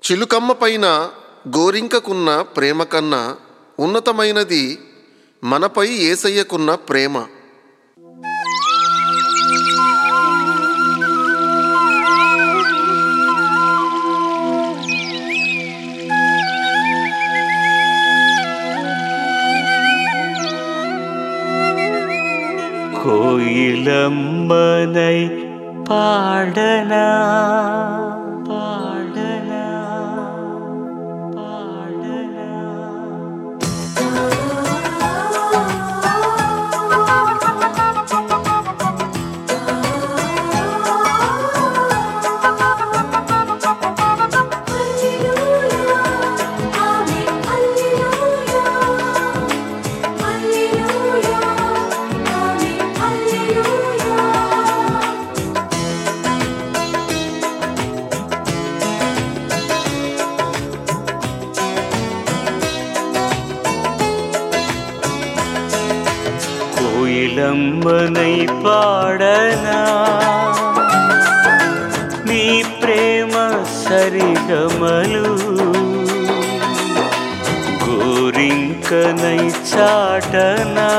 చిలుకమ్మ పైన గోరింకకున్న ప్రేమ కన్నా ఉన్నతమైనది మనపై ఏసయ్యకున్న ప్రేమ కోయిలమ్మనై పాడనా పాడనా పాడనా కోయిలమ్మనై పాడనా నీ ప్రేమ సరిగమలు గోరింకనై చాటనా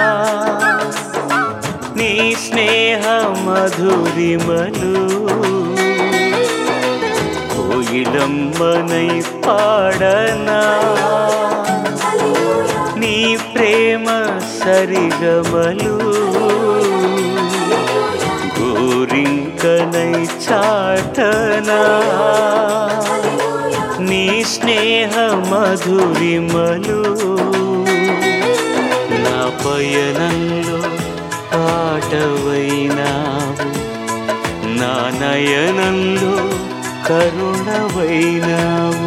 నీ స్నేహ మధురిమలు కోయిలమ్మనై పాడనా నీ ప్రేమ సరిగమలు గోరింకనై చాటనా నీ స్నేహ మధురిమలు నా పయనంలో పాటవైనావు నా నయనంలో కరుణవైనావు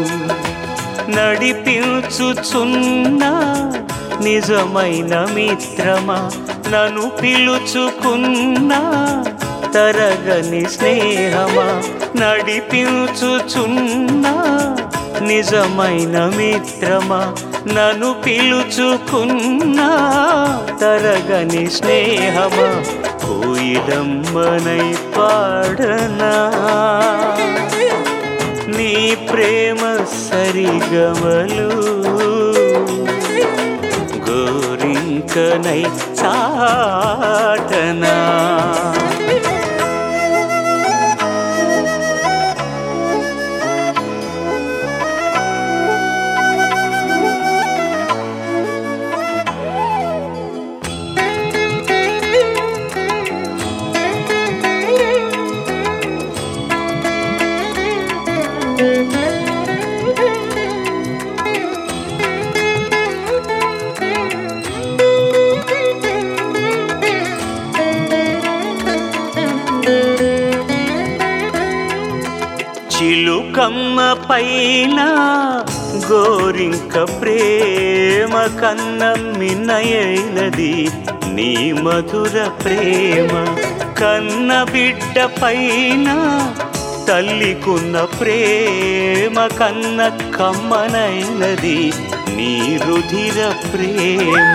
నడిపించుచున్న నిజమైన మిత్రమా నన్ను పిలుచుకున్న తరగని స్నేహమా నడిపించుచున్న నిజమైన మిత్రమా నన్ను పిలుచుకున్న తరగని స్నేహమా కోయిలమ్మనై పాడనా నీ ప్రేమ సరిగమలు గోరింకనై చాటనా చిలుకమ్మ పైన గోరింక ప్రేమ కన్న మిన్నయైనది నీ మధుర ప్రేమ కన్న బిడ్డ పైన తల్లికున్న ప్రేమ కన్న కమ్మనైనది నీ రుధిర ప్రేమ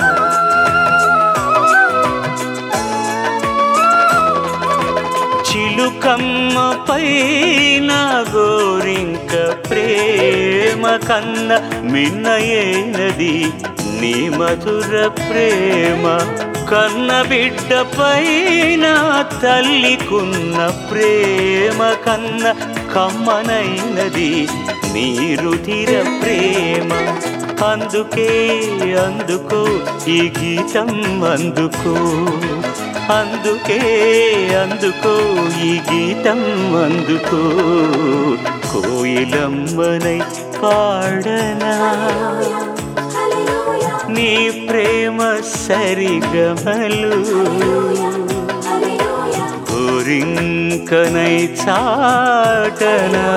చిలుకమ్మ పైన గోరింక ప్రేమ కన్న మిన్నయేనది నీ మధుర ప్రేమ కన్న బిడ్డ పైన తల్లికున్న ప్రేమ కన్న కమ్మనైనది నీ రుధిర ప్రేమ అందుకే అందుకో ఈ గీతం అందుకో అందుకే అందుకో ఈ గీతం అందుకో కోయిలమ్మనై పాడనా నీ ప్రేమ సరిగమలు కోరింకనై చాటనా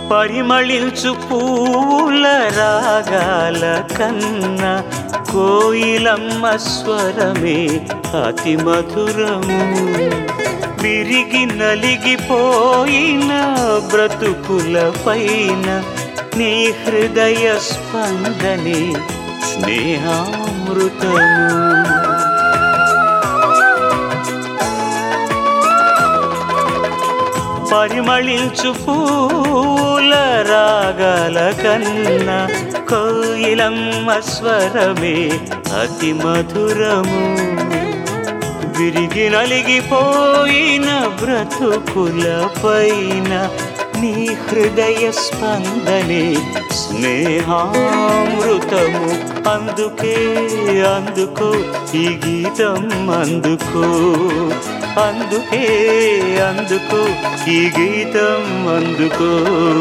పరిమళించు పూల రాగాల కన్నా కోయిలమ్మ స్వరమే అతి మధురము విరిగి నలిగిపోయిన బ్రతుకుల పైన నీ హృదయ స్పందనే స్నేహామృతము పరిమళించు పూల రాగాల కన్నా కోయిలమ్మ స్వరమే అతి మధురము విరిగి నలిగిపోయిన బ్రతుకుల పైన నీ హృదయ స్పందనే స్నేహామృతము అందుకే అందుకో ఈ గీతం అందుకో అందుకే అందుకో ఈ గీతం అందుకో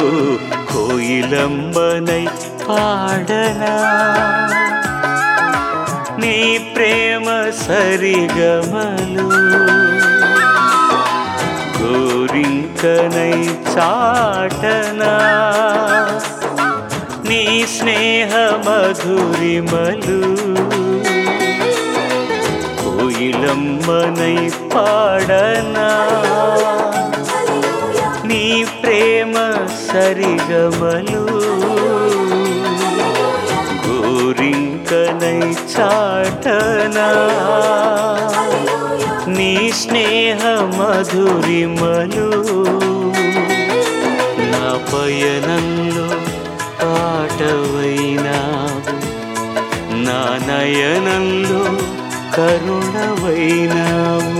కోయిలంబనై పాడనా నీ ప్రేమ సరిగమలు గోరింకనై చాటనా నీ స్నేహ మధురిమలు కోయిలమ్మనై పాడనా నీ ప్రేమ సరిగమలు గోరింకనై చాటనా నీ స్నేహ మధురిమలు నా పయనంలో పాటవైనావు నా నయనంలో కరుణవైనావు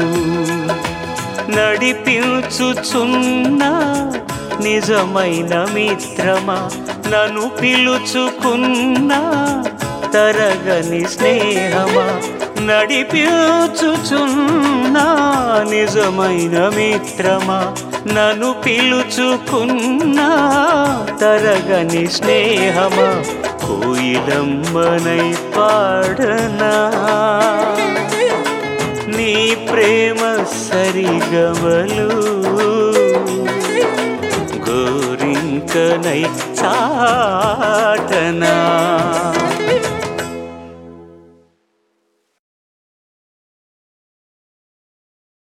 నడిపించుచున్న నిజమైన మిత్రమా నన్ను పిలుచుకున్న తరగని స్నేహమా నడిపించుచున్న నిజమైన మిత్రమా నన్ను పిలుచుకున్న తరగని స్నేహమా కోయిలమ్మనై పాడనా నీ ప్రేమ సరిగమలు గోరింకనై చాటనా